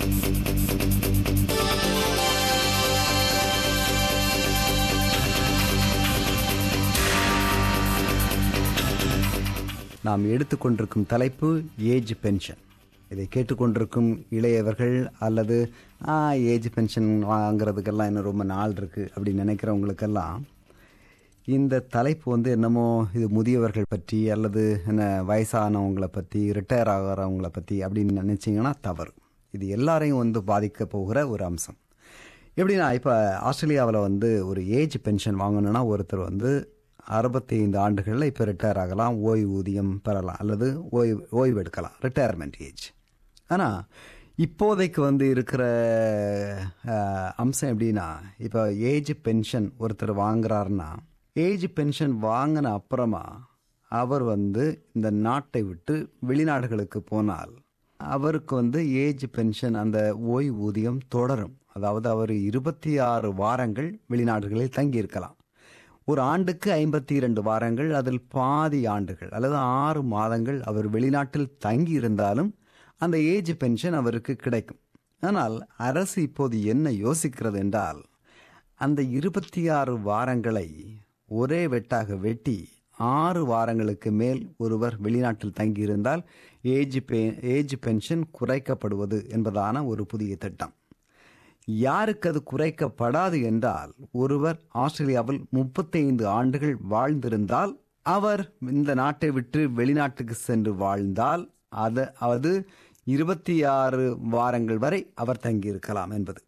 நாம் எடுத்துக்கொண்டிருக்கும் தலைப்பு age pension இதை கேட்டுக்கொண்டிருக்கும் இளையவர்கள் அல்லது ஏஜ் பென்ஷன் வாங்குறதுக்கெல்லாம் இன்னும் ரொம்ப நாள் இருக்குது அப்படின்னு நினைக்கிறவங்களுக்கெல்லாம் இந்த தலைப்பு வந்து என்னமோ இது முதியவர்கள் பற்றி அல்லது என்ன வயசானவங்களை பற்றி ரிட்டையர் ஆகிறவங்களை பற்றி அப்படின்னு நினச்சிங்கன்னா தவறு இது எல்லாரையும் வந்து பாதிக்க போகிற ஒரு அம்சம் எப்படின்னா இப்போ ஆஸ்திரேலியாவில் வந்து ஒரு ஏஜ் பென்ஷன் வாங்கணும்னா ஒருத்தர் வந்து அறுபத்தி ஐந்து ஆண்டுகளில் இப்போ ரிட்டையர் ஆகலாம் ஓய்வூதியம் பெறலாம் அல்லது ஓய்வு ஓய்வு எடுக்கலாம் ரிட்டையர்மெண்ட் ஏஜ் ஆனால் இப்போதைக்கு வந்து இருக்கிற அஹ், அம்சம் எப்படின்னா இப்போ ஏஜ் பென்ஷன் ஒருத்தர் வாங்குறாருன்னா ஏஜ் பென்ஷன் வாங்கின அப்புறமா அவர் வந்து இந்த நாட்டை விட்டு வெளிநாடுகளுக்கு போனால் அவருக்கு வந்து ஏஜ் பென்ஷன் அந்த ஓய்வூதியம் தொடரும் அதாவது அவர் இருபத்தி ஆறு வாரங்கள் வெளிநாடுகளில் தங்கியிருக்கலாம் ஒரு ஆண்டுக்கு ஐம்பத்தி இரண்டு வாரங்கள் அதில் பாதி ஆண்டுகள் அல்லது ஆறு மாதங்கள் அவர் வெளிநாட்டில் தங்கி இருந்தாலும் அந்த ஏஜ் பென்ஷன் அவருக்கு கிடைக்கும் ஆனால் அரசு இப்போது என்ன யோசிக்கிறது என்றால் அந்த இருபத்தி ஆறு வாரங்களை ஒரே வெட்டாக வெட்டி ஆறு வாரங்களுக்கு மேல் ஒருவர் வெளிநாட்டில் தங்கியிருந்தால் ஏஜ் பெ ஏஜ் பென்ஷன் குறைக்கப்படுவது என்பதான ஒரு புதிய திட்டம் யாருக்கு அது குறைக்கப்படாது என்றால் ஒருவர் ஆஸ்திரேலியாவில் முப்பத்தைந்து ஆண்டுகள் வாழ்ந்திருந்தால் அவர் இந்த நாட்டை விட்டு வெளிநாட்டுக்கு சென்று வாழ்ந்தால் அது அது இருபத்தி ஆறு வாரங்கள் வரை அவர் தங்கியிருக்கலாம் என்பது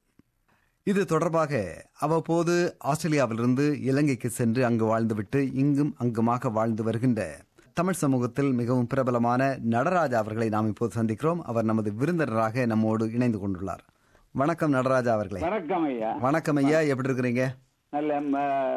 இது தொடர்பாக அவ்வப்போது ஆஸ்திரேலியாவிலிருந்து இலங்கைக்கு சென்று அங்கு வாழ்ந்துவிட்டு இங்கும் அங்குமாக வாழ்ந்து வருகின்ற தமிழ் சமூகத்தில் மிகவும் பிரபலமான நடராஜா அவர்களை நாம் இப்போது சந்திக்கிறோம் அவர் நமது விருந்தினராக நம்மோடு இணைந்து கொண்டுள்ளார் வணக்கம் நடராஜா அவர்களே வணக்கம் ஐயா வணக்கம் ஐயா எப்படி இருக்கிறீங்க நல்ல ம,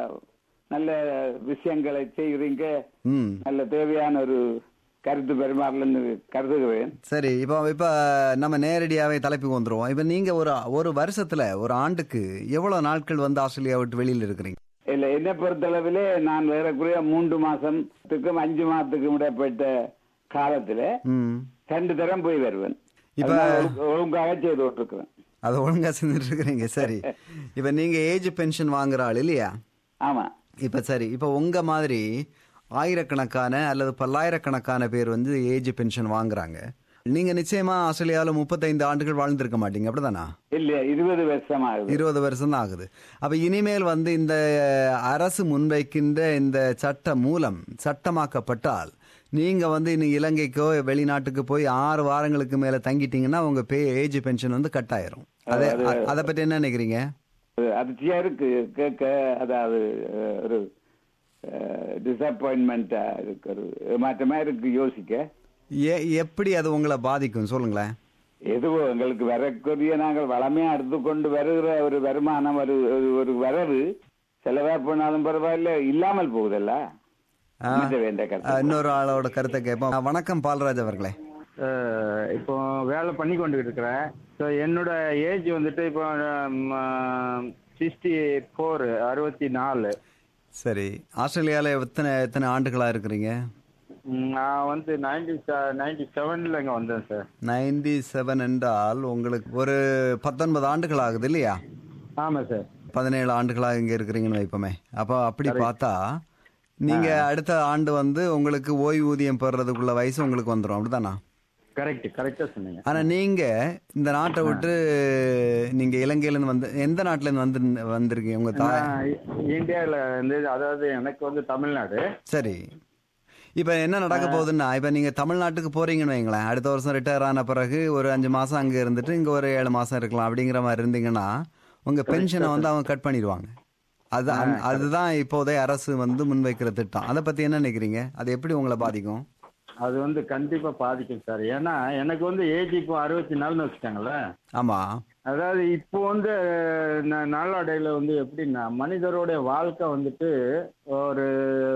நல்ல விஷயங்களை செய்கிறீங்க ம் நல்ல தேவையான ஒரு கருத்து பெருமாறலன்னு கருதுகிறேன் சரி இப்போ இப்போ நம்ம நேரடியாகவே தலைப்புக்கு வந்துருவோம் இப்போ நீங்க ஒரு ஒரு வருஷத்துல ஒரு ஆண்டுக்கு எவ்வளவு நாட்கள் வந்து ஆஸ்திரேலியா விட்டு வெளியில் இருக்கிறீங்க இல்ல என்னை பொறுத்தளவிலே நான் வேறக்குரிய மூன்று மாசத்துக்கும் அஞ்சு மாதத்துக்கும் இடைப்பட்ட காலத்துல ம் ரெண்டு தரம் போய் வருவேன் இப்ப- அதை நான் ஒழுங்கு- ஒழுங்காக செய்து விட்டுருக்கிறேன் அதை ஒழுங்கா செஞ்சுட்டு இருக்கிறீங்க சரி இப்போ நீங்க ஏஜ் பென்ஷன் வாங்குற ஆள் இல்லையா ஆமா இப்போ சரி இப்போ உங்க மாதிரி ஆயிரக்கணக்கான அல்லது பல்லாயிரக்கணக்கான பேர் வந்து ஏஜ் பென்ஷன் வாங்குறாங்க நீங்க நிச்சயமா ஆஸ்திரேலியாவில் முப்பத்தைந்து ஆண்டுகள் வாழ்ந்திருக்க மாட்டீங்க அப்படிதானா இல்ல இருபது வருஷம் ஆகுது இருபது வருஷம் தான் ஆகுது அப்ப இனிமேல் வந்து இந்த அரசு முன்வைக்கின்ற இந்த சட்ட மூலம் சட்டமாக்கப்பட்டால் நீங்க வந்து இனி இலங்கைக்கோ வெளிநாட்டுக்கு போய் ஆறு வாரங்களுக்கு மேல தங்கிட்டீங்கன்னா உங்க பே ஏஜ் பென்ஷன் வந்து கட் ஆயிரும் அதை அதை பத்தி என்ன நினைக்கிறீங்க அது அதிர்ச்சியா இருக்கு கேட்க அதாவது அஹ், ஒரு டிசப்பாயின்மெண்டா இருக்கு ஒரு ஏமாற்றமா இருக்கு யோசிக்க எ- எப்படி அது உங்களை பாதிக்கும் சொல்லுங்களேன் எதுவோ எங்களுக்கு வரக்கூடிய நாங்கள் வளமையா எடுத்துக்கொண்டு வருகிற ஒரு வருமானம் ஒரு ஒரு- ஒரு வரவு செலவா போனாலும் பரவாயில்ல இல்லாமல் போகுதல்ல அமைச்ச வேண்டிய அஹ், கருத்து இன்னொரு ஆளோட கருத்தை கேட்போம் அஹ், வணக்கம் பால்ராஜ் அவர்களே அஹ் இப்போ வேலை பண்ணி கொண்டு இருக்கிறேன் ஸோ என்னோட ஏஜ் வந்துட்டு இப்போ சிக்ஸ்டி ஃபோர் அறுபத்தி நாலு சரி ஆஸ்திரேலியாவில் எத்தனை எத்தனை ஆண்டுகளா இருக்கிறீங்க ம், நான் வந்து நைன்டி நைன்டி செவனில் இங்கே வந்தேன் சார் நைன்டி செவன் என்றால் உங்களுக்கு ஒரு பத்தொன்பது ஆண்டுகள் ஆகுது இல்லையா ஆமாம் சார் பதினேழு ஆண்டுகளாக இங்க இருக்கிறீங்கன்னு வைப்போமே அப்போ அப்படி பார்த்தா நீங்க அடுத்த ஆண்டு வந்து உங்களுக்கு ஓய்வூதியம் பெறுறதுக்குள்ள வயசு உங்களுக்கு வந்துடும் அப்படிதானா கரெக்ட் கரெக்டாக சொன்னீங்க ஆனா நீங்க இந்த நாட்டை விட்டு நீங்க இலங்கையில இருந்து வந்து எந்த நாட்டுல இருந்து வந்து வந்திருக்கீங்க உங்க தாய் நான் இந்தியாவில் வந்து அதாவது எனக்கு வந்து தமிழ்நாடு சரி இப்ப என்ன நடக்க போகுதுன்னா இப்ப நீங்க தமிழ்நாட்டுக்கு போறீங்கன்னு வைங்களேன் அடுத்த வருஷம் ரிட்டையர் ஆன பிறகு ஒரு அஞ்சு மாசம் அங்க இருந்துட்டு இங்க ஒரு ஏழு மாசம் இருக்கலாம் அப்படிங்கிற மாதிரி இருந்தீங்கன்னா உங்க பென்ஷனை வந்து அவங்க கட் பண்ணிடுவாங்க அது அந்த- அதுதான் இப்போதைய அரசு வந்து முன்வைக்கிற திட்டம் அதை பத்தி என்ன நினைக்கிறீங்க அது எப்படி உங்களை பாதிக்கும் அது வந்து கண்டிப்பாக பாதிக்கும் சார் ஏன்னா எனக்கு வந்து ஏஜ் இப்போ அறுபத்தி நாலுன்னு வச்சுட்டாங்களே ஆமா அதாவது இப்போ வந்து ந- நாளடைவில் வந்து எப்படின்னா மனிதருடைய வாழ்க்கை வந்துட்டு ஒரு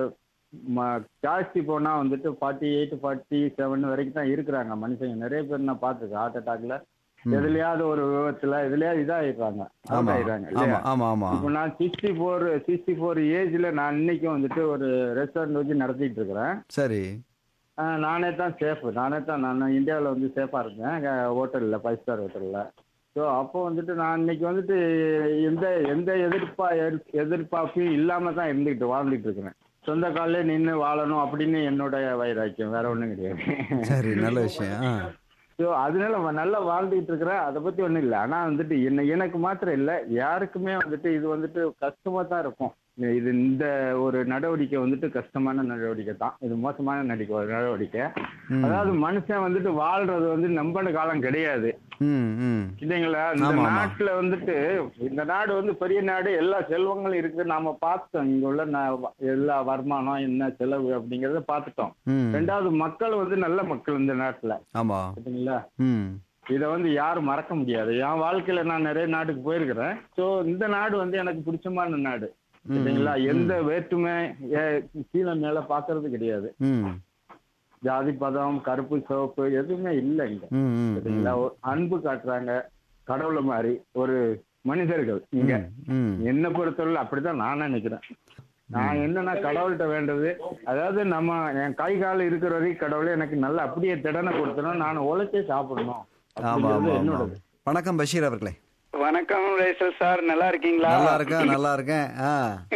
ம- ஜாஸ்தி போனா வந்துட்டு ஃபார்ட்டி எயிட் ஃபார்ட்டி செவன் வரைக்கும் தான் இருக்கிறாங்க மனுஷங்க நிறைய பேர் நான் பார்த்துருக்கேன் ஹார்ட் அட்டாக்ல எதுலயாவது ஒரு விபத்துல எதுலயாவது இதாயிடுறாங்க ஆமா ஆயிடுறாங்க ஆமா இல்லையா ஆமா ஆமா இப்போ நான் சிக்ஸ்டி ஃபோர் சிக்ஸ்டி ஃபோர் ஏஜ்ல நான் இன்னைக்கும் வந்துட்டு ஒரு ரெஸ்டாரண்ட் வச்சு நடத்திட்டு இருக்கிறேன் சரி ஆஹ் நானே தான் சேஃப் நானே தான் நான் இந்தியாவில் வந்து சேஃபாக இருக்கேன் ஹோட்டலில் ஃபைவ் ஸ்டார் ஹோட்டலில் ஸோ அப்போ வந்துட்டு நான் இன்னைக்கு வந்துட்டு எந்த எந்த எதிர்ப்பா எதிர்- எதிர்பார்ப்பையும் இல்லாம தான் இருந்துகிட்டு வாழ்ந்துட்டு இருக்கிறேன் சொந்த காலிலே நின்று வாழணும் அப்படின்னு என்னோட வைராக்கியம் வேற ஒன்றும் கிடையாது சரி நல்ல விஷயம் ஆ. ஸோ அதனால வ- நல்லா வாழ்ந்துட்டு இருக்கிறேன் அதை பத்தி ஒன்றும் இல்லை ஆனா வந்துட்டு என்ன எனக்கு மாத்திரம் இல்லை யாருக்குமே வந்துட்டு இது வந்துட்டு கஷ்டமா தான் இருக்கும் இது இந்த ஒரு நடவடிக்கை வந்துட்டு கஷ்டமான நடவடிக்கை தான் இது மோசமான நடிக்க நடவடிக்கை ம். அதாவது மனுஷன் வந்துட்டு வாழ்றது வந்து நம்பின காலம் கிடையாது ம் ம் இல்லைங்களா இந்த ஆமா, ஆமா. நாட்டுல வந்துட்டு இந்த நாடு வந்து பெரிய நாடு எல்லா செல்வங்களும் இருக்கு நாம பார்த்தோம் இங்க உள்ள ந- எல்லா வருமானம் என்ன செலவு அப்படிங்கறத பார்த்துட்டோம் ம் ரெண்டாவது மக்கள் வந்து நல்ல மக்கள் இந்த நாட்டுல ஆமா சரிங்களா ம் இதை வந்து யாரும் மறக்க முடியாது என் வாழ்க்கையில நான் நிறைய நாட்டுக்கு போயிருக்கிறேன் ஸோ இந்த நாடு வந்து எனக்கு பிடிச்சமான நாடு சரிங்களா எந்த வேற்றுமை ஏ- கீழே மேல பாக்குறது கிடையாது ம் ஜாதி பதம் கருப்பு சிவப்பு எதுவுமே இல்லை இங்க ம் ம் சரிங்களா ஒரு அன்பு காட்டுறாங்க கடவுளை மாதிரி ஒரு மனிதர்கள் இங்க ம் என்ன பொறுத்தவரை அப்படிதான் நான் நினைக்கிறேன் நான் என்னன்னா கடவுள்கிட்ட வேண்டது அதாவது நம்ம என் கை கால் இருக்கிற வரைக்கும் கடவுளே எனக்கு நல்லா அப்படியே திடனை கொடுத்தணும் நான் உழைச்சே சாப்பிடணும் ஆமா ஆமா அப்படிங்கிறது ஆமா என்னோடது வணக்கம் பஷீர் அவர்களே வணக்கம் ரேசல் சார் நல்லா இருக்கீங்களா நல்லா இருக்கேன் நல்லா இருக்கேன் ஆ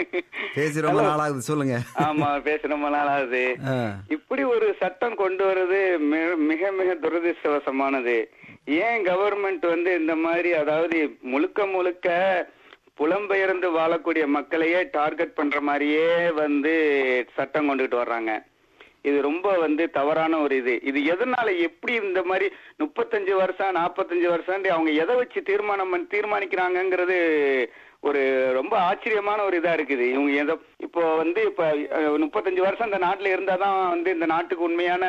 பேசி ரொம்ப நாளாகுது சொல்லுங்க ஆமா பேச ரொம்ப நாள் ஆகுது ஆ. இப்படி ஒரு சட்டம் கொண்டு வர்றது மி- மிக மிக துரதிருஷ்டவசமானது ஏன் கவர்மெண்ட் வந்து இந்த மாதிரி அதாவது முழுக்க முழுக்க புலம்பெயர்ந்து வாழக்கூடிய மக்களையே டார்கெட் பண்ற மாதிரியே வந்து சட்டம் கொண்டுகிட்டு வர்றாங்க இது ரொம்ப வந்து தவறான ஒரு இது இது எதனால எப்படி இந்த மாதிரி முப்பத்தஞ்சு வருஷம் நாற்பத்தஞ்சு வருஷம் அவங்க எதை வச்சு தீர்மானம் பண்ணி- தீர்மானிக்கிறாங்கங்கிறது ஒரு ரொம்ப ஆச்சரியமான ஒரு இதா இருக்குது இவங்க எதோ இப்போ வந்து இப்ப அஹ், முப்பத்தஞ்சு வருஷம் இந்த நாட்டுல இருந்தாதான் வந்து இந்த நாட்டுக்கு உண்மையான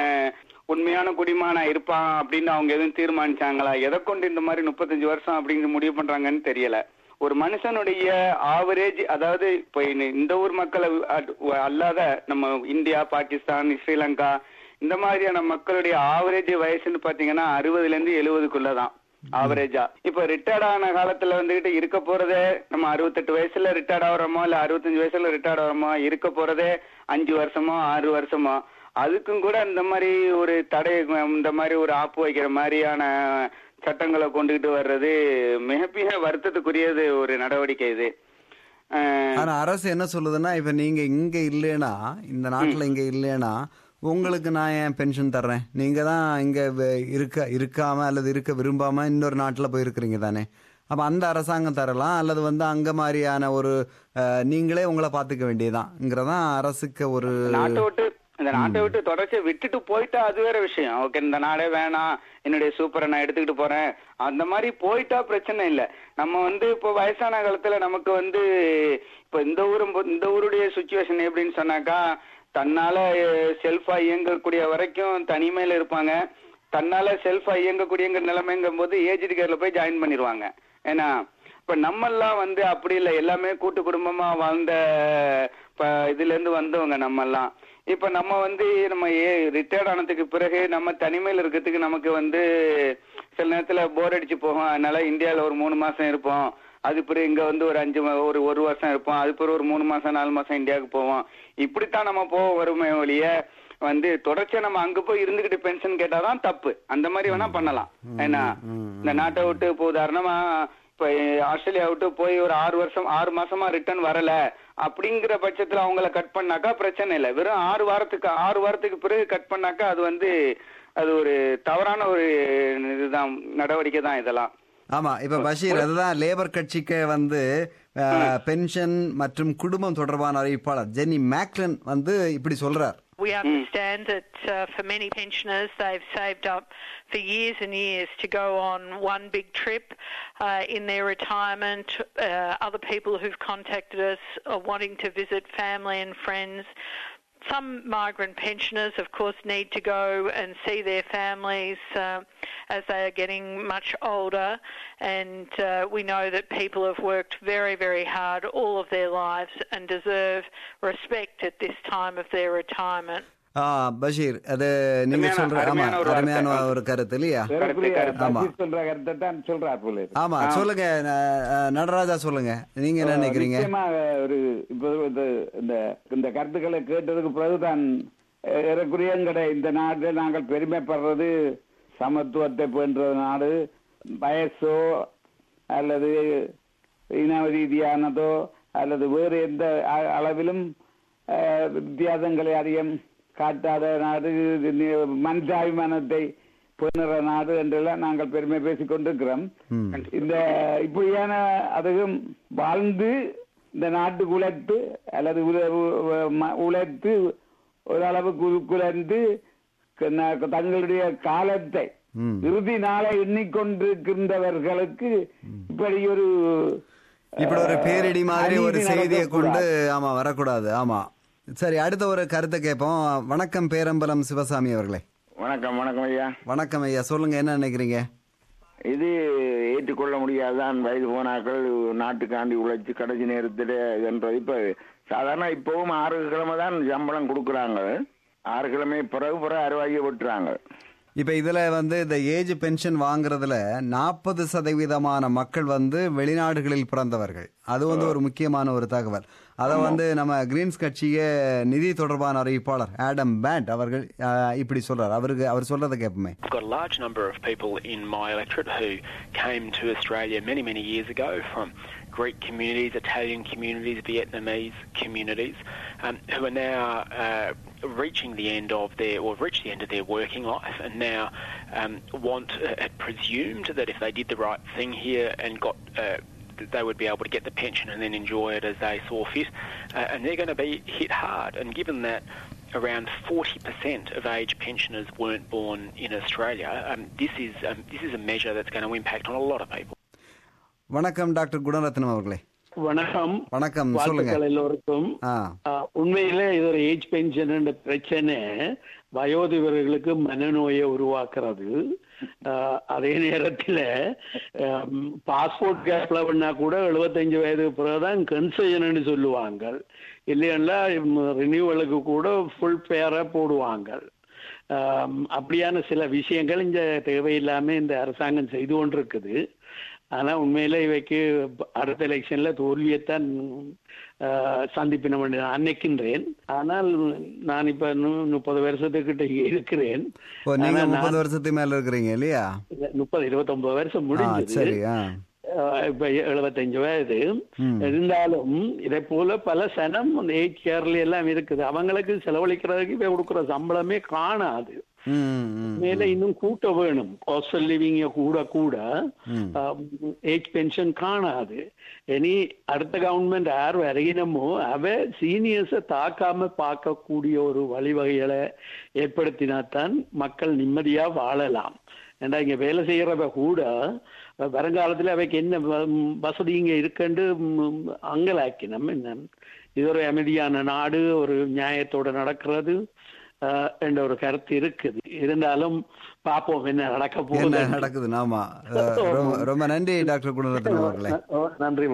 உண்மையான குடிமகனா இருப்பான் அப்படின்னு அவங்க எதுவும் தீர்மானிச்சாங்களா எதை கொண்டு இந்த மாதிரி முப்பத்தஞ்சு வருஷம் அப்படிங்கிற முடிவு பண்றாங்கன்னு தெரியல ஒரு மனுஷனுடைய ஆவரேஜ் அதாவது இப்போ இந்த- இந்த ஊர் மக்களை அட்- அல்லாத நம்ம இந்தியா பாகிஸ்தான் ஸ்ரீலங்கா இந்த மாதிரியான மக்களுடைய ஆவரேஜ் வயசுன்னு பாத்தீங்கன்னா அறுபதுல இருந்து எழுபதுக்குள்ளதான் ஆவரேஜா இப்ப ரிட்டையர்ட் ஆன காலத்துல வந்துகிட்டு இருக்க போறதே நம்ம அறுபத்தெட்டு வயசுல ரிட்டையர்ட் ஆகிறோமோ இல்ல அறுபத்தஞ்சு வயசுல ரிட்டையர்ட் ஆகிறோமோ இருக்க போறதே அஞ்சு வருஷமோ ஆறு வருஷமோ அதுக்கும் கூட இந்த மாதிரி ஒரு தடை இந்த மாதிரி ஒரு ஆப்பு வைக்கிற மாதிரியான சட்டங்களை கொண்டுகிட்டு வர்றது மிக மிக வருத்தத்துக்குரியது ஒரு நடவடிக்கை இது அஹ், ஆனா அரசு என்ன சொல்லுதுன்னா இப்ப நீங்க இங்க இல்லைனா இந்த நாட்டுல இங்க இல்லைனா உங்களுக்கு நான் ஏன் பென்ஷன் தர்றேன் நீங்க தான் இங்க வ- இருக்க இருக்காம அல்லது இருக்க விரும்பாம இன்னொரு நாட்டுல போய் இருக்கிறீங்க தானே அப்ப அந்த அரசாங்கம் தரலாம் அல்லது வந்து அங்க மாதிரியான ஒரு அஹ், நீங்களே உங்களை பாத்துக்க வேண்டியதான்ங்கிறதான் அரசுக்கு ஒரு நாட்டை விட்டு இந்த நாட்டை விட்டு தொடர்ச்சியா விட்டுட்டு போயிட்டா அது வேற விஷயம் ஓகே இந்த நாடே வேணாம் என்னுடைய சூப்பரை நான் எடுத்துக்கிட்டு போறேன் அந்த மாதிரி போயிட்டா பிரச்சனை இல்ல நம்ம வந்து இப்போ வயசான காலத்துல நமக்கு வந்து இப்போ இந்த ஊரும் பொ- இந்த ஊருடைய சுச்சுவேஷன் எப்படின்னு சொன்னாக்கா தன்னால செல்ஃபா இயங்கக்கூடிய வரைக்கும் தனிமையில இருப்பாங்க தன்னால செல்ஃபா இயங்கக்கூடிய நிலைமைங்கும் போது ஏஜ்டு கேர்ல போய் ஜாயின் பண்ணிடுவாங்க ஏன்னா இப்ப நம்மெல்லாம் வந்து அப்படி இல்லை எல்லாமே கூட்டு குடும்பமா வாழ்ந்த இப்ப இதுல இருந்து வந்தவங்க நம்ம எல்லாம் இப்ப நம்ம வந்து நம்ம ஏ ரிட்டையர்ட் ஆனதுக்கு பிறகு நம்ம தனிமையில இருக்கிறதுக்கு நமக்கு வந்து சில நேரத்துல போர் அடிச்சு போகும் அதனால இந்தியால ஒரு மூணு மாசம் இருப்போம் அது பிறகு இங்க வந்து ஒரு அஞ்சு மா- ஒரு ஒரு வருஷம் இருப்போம் அது பிறகு ஒரு மூணு மாசம் நாலு மாசம் இந்தியாவுக்கு போவோம் இப்படித்தான் நம்ம போக வருமே ஒழிய வந்து தொடர்ச்சியா நம்ம அங்க போய் இருந்துகிட்டு பென்ஷன் கேட்டாதான் தப்பு அந்த மாதிரி வேணா பண்ணலாம் ஏன்னா இந்த நாட்டை விட்டு இப்போ உதாரணமா இப்ப ஆஸ்திரேலியா விட்டு போய் ஒரு ஆறு வருஷம் ஆறு மாசமா ரிட்டர்ன் வரல அப்படிங்கிற பட்சத்துல அவங்கள கட் பண்ணாக்கா பிரச்சனை இல்லை வெறும் ஆறு வாரத்துக்கு ஆறு வாரத்துக்கு பிறகு கட் பண்ணாக்கா அது வந்து அது ஒரு தவறான ஒரு இதுதான் நடவடிக்கை தான் இதெல்லாம் ஆமா இப்ப பஷீர் அதுதான் லேபர் கட்சிக்கு வந்து பென்ஷன் மற்றும் குடும்பம் தொடர்பான அறிவிப்பாளர் ஜென்னி மேக்லன் வந்து இப்படி சொல்றார் We understand that uh, for many pensioners, they've saved up for years and years to go on one big trip uh, in their retirement. Uh, other people who've contacted us are wanting to visit family and friends. Some migrant pensioners, of course, need to go and see their families uh, as they are getting much older. And uh, we know that people have worked very, very hard all of their lives and deserve respect at this time of their retirement. ஆ பஷீர் அது நீங்க அருமையான- சொல்ற ஆமா அருமையான ஒரு அருமையான வார்த்தை. ஒரு கருத்து இல்லையா சிறப்புரிய ஆமா. பஷீர் சொல்ற கருத்தை தான் சொல்றார் போல இருக்கு. ஆமா சொல்லுங்க ந- அஹ், நடராஜா சொல்லுங்க நீங்க என்ன நினைக்கிறீங்க நிச்சயமாக ஒரு இப்போ இந்த இந்த இந்த கருத்துக்களை கேட்டதுக்கு பிறகுதான் அஹ், ஏறக்குறைய எங்கட இந்த நாட்டில் நாங்கள் பெருமைப்படுறது சமத்துவத்தை பேணுற நாடு வயசோ அல்லது இன ரீதியானதோ அல்லது வேறு எந்த அ- அளவிலும் அஹ், வித்தியாசங்களை அதிகம் காட்டாத நாடு இது நி- மனிதாபிமானத்தை பேணுற நாடு என்றெல்லாம் நாங்கள் பெருமை பேசிக் கொண்டிருக்கிறோம் ம். இந்த இப்படியான அதுவும் வாழ்ந்து இந்த நாட்டுக்கு உழைத்து அல்லது உல- உ- ம- உழைத்து ஓரளவு கு- குறைந்து க- ந- தங்களுடைய காலத்தை ம். இறுதி நாளை எண்ணிக்கொண்டிருக்கின்றவர்களுக்கு இப்படி ஒரு இப்படி ஒரு பேரிடி மாதிரி ஒரு அநீதி செய்தியை கொண்டு நடக்கக்கூடாது. ஆமா வரக்கூடாது ஆமா சரி அடுத்த ஒரு கருத்தை கேட்போம் வணக்கம் பேரம்பலம் சிவசாமி அவர்களே வணக்கம் வணக்கம் ஐயா வணக்கம் ஐயா சொல்லுங்க என்ன நினைக்கிறீங்க இது ஏற்றுக்கொள்ள முடியாதான் வயது போனாக்கள் நாட்டுக்காண்டி உழைச்சு கடைசி நேரத்தில் என்றது இப்ப சாதாரண இப்பவும் ஆறு கிழமை தான் சம்பளம் கொடுக்குறாங்க ஆறு கிழமை பிறகு பிறகு அறுவாயை விட்டுறாங்க இப்ப இதுல வந்து இந்த ஏஜ் பென்ஷன் வாங்குறதுல நாற்பது சதவீதமான மக்கள் வந்து வெளிநாடுகளில் பிறந்தவர்கள் அது வந்து ஒரு முக்கியமான ஒரு தகவல் அதை வந்து நம்ம கிரீன்ஸ் கட்சிய நிதி தொடர்பான அறிவிப்பாளர் ஆடம் பேண்ட் அவர்கள் அஹ், இப்படி சொல்றார் அவருக்கு அவர் சொல்றதை கேட்போமே I've got a large number of people in my electorate who came to Australia many, many years ago from Greek communities, Italian communities, Vietnamese communities, um, who are now uh, reaching the end of their, or reached the end of their working life, and now um, want, uh, had presumed that if they did the right thing here and got uh, that they would be able to get the pension and then enjoy it as they saw fit. Uh, and they're going to be hit hard. And given that around 40% of age pensioners weren't born in Australia, um, this is um, this is a measure that's going to impact on a lot of people. வணக்கம் doctor Gunaratnam அவர்களே வணக்கம் வணக்கம் சொல்லுங்க வாழ்த்துக்கள் எல்லோருக்கும் ஆ ஆ, உண்மையிலே இது ஒரு ஏஜ் பென்ஷன் பிரச்சனை வயோதிபர்களுக்கு மனநோயை உருவாக்குறது ஆ, அதே நேரத்தில் பாஸ்போர்ட் கேப்ல பண்ணா கூட எழுபத்தஞ்சு வயது பிறகுதான் கன்செஷன் சொல்லுவாங்க இல்லைன்னா ரினியூவலுக்கு கூட ஃபுல் பேரை போடுவாங்க ஆம், அப்படியான சில விஷயங்கள் இந்த தேவையில்லாம இந்த அரசாங்கம் செய்து கொண்டிருக்குது ஆனா உண்மையில இவைக்கு அடுத்த எலெக்ஷன்ல தோல்வியைத்தான் ஆஹ், சந்திப்பின வேண்டிய நான் நினைக்கின்றேன் ஆனால் நான் இப்ப நு- முப்பது வருஷத்துக்கிட்ட இருக்கிறேன் ஓ நீங்க ஆனா முப்பது நான் வருஷத்துக்கு மேல இருக்கிறீங்க இல்லையா முப்பது இருபத்தொன்பது வருஷம் ஆ முடிஞ்சது சரி ஆ ஆஹ், இப்ப எழுபத்தஞ்சு வயது ம். இருந்தாலும் இதை போல பல சனம் ஏஜ் கேர்ல எல்லாம் இருக்குது அவங்களுக்கு செலவழிக்கிறதுக்கு இப்ப கொடுக்குற சம்பளமே காணாது ம், ம், மேல இன்னும் கூட்ட வேணும் காஸ்ட் லிவிங்க கூட கூட ம். ஏஜ் பென்ஷன் காணாது இனி அடுத்த கவர்மெண்ட் யார் வரையினமோ அவ சீனியர்ஸை தாக்காம பார்க்கக்கூடிய ஒரு வழிவகைகளை ஏற்படுத்தினாத்தான் மக்கள் நிம்மதியா வாழலாம் ஏண்டா இங்க வேலை செய்யறவ கூட வருங்காலத்துல அவைக்கு என்ன வ- வசதி இங்க இருக்குன்னு ம், அங்கலாக்கினம் என்ன இது ஒரு அமைதியான நாடு ஒரு நியாயத்தோட நடக்கிறது ஆஹ், என்ற ஒரு கருத்து இருக்குது இருந்தாலும் பார்ப்போம் என்ன நடக்க என்ன போகுது நடக்குது ஆமா அஹ், ரொம்ப- ரொம்ப நன்றி டாக்டர் குணரத்னம் அவர்களே ஓ, நன்றி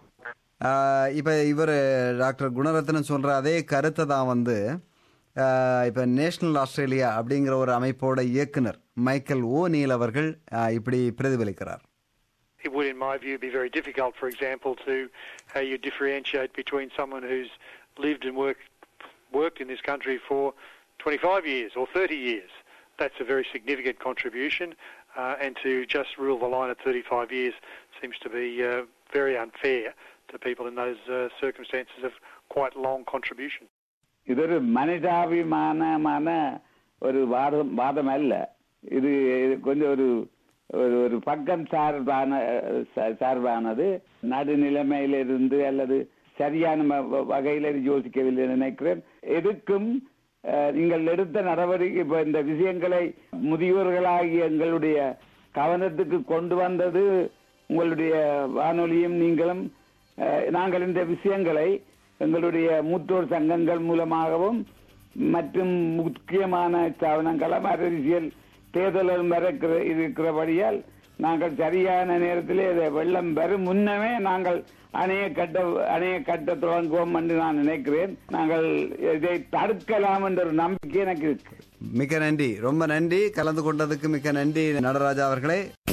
ஆஹ் இப்ப இவர் டாக்டர் குணரத்னம் சொல்ற அதே கருத்தை தான் வந்து ஆஹ் இப்ப நேஷனல் ஆஸ்திரேலியா அப்படிங்கிற ஒரு அமைப்போட இயக்குனர் மைக்கேல் ஓ நீல் அவர்கள் ஆஹ் இப்படி பிரதிபலிக்கிறார் It would, in my view, be very difficult, for example, to how you differentiate between someone who's lived and worked worked in this country for 25 years or 30 years. That's a very significant contribution, uh, and to just rule the line at 35 years seems to be uh, very unfair to people in those uh, circumstances of quite long contribution. ഇതൊരു മനുഷ്യാഭിമാനமான ഒരു വാദം വാദം അല്ല ഇത് கொஞ்சம் ஒரு ஒரு ஒரு பக்கம் சார்பான ச- சார்பானது நடுநிலைமையிலிருந்து அல்லது சரியான வ- வ- வகையில இது யோசிக்கவில்லை நினைக்கிறேன் எதுக்கும் அஹ், நீங்கள் எடுத்த நடவடிக்கை இப்ப இந்த விஷயங்களை முதியோர்களாகிய எங்களுடைய கவனத்துக்கு கொண்டு வந்தது உங்களுடைய வானொலியும் நீங்களும் அஹ், நாங்கள் இந்த விஷயங்களை எங்களுடைய மூத்தோர் சங்கங்கள் மூலமாகவும் மற்றும் முக்கியமான ஸ்தாபனங்களும் அரசியல் தேர்தலும் வர இருக்கிறபடியால் நாங்கள் சரியான நேரத்திலே இதை வெள்ளம் வரும் முன்னமே நாங்கள் அணையை கட்ட அணையை கட்ட தொடங்குவோம் என்று நான் நினைக்கிறேன் நாங்கள் இதை தடுக்கலாம் என்ற ஒரு நம்பிக்கை எனக்கு இருக்கு மிக்க நன்றி ரொம்ப நன்றி கலந்து கொண்டதுக்கு மிக்க நன்றி நடராஜா அவர்களே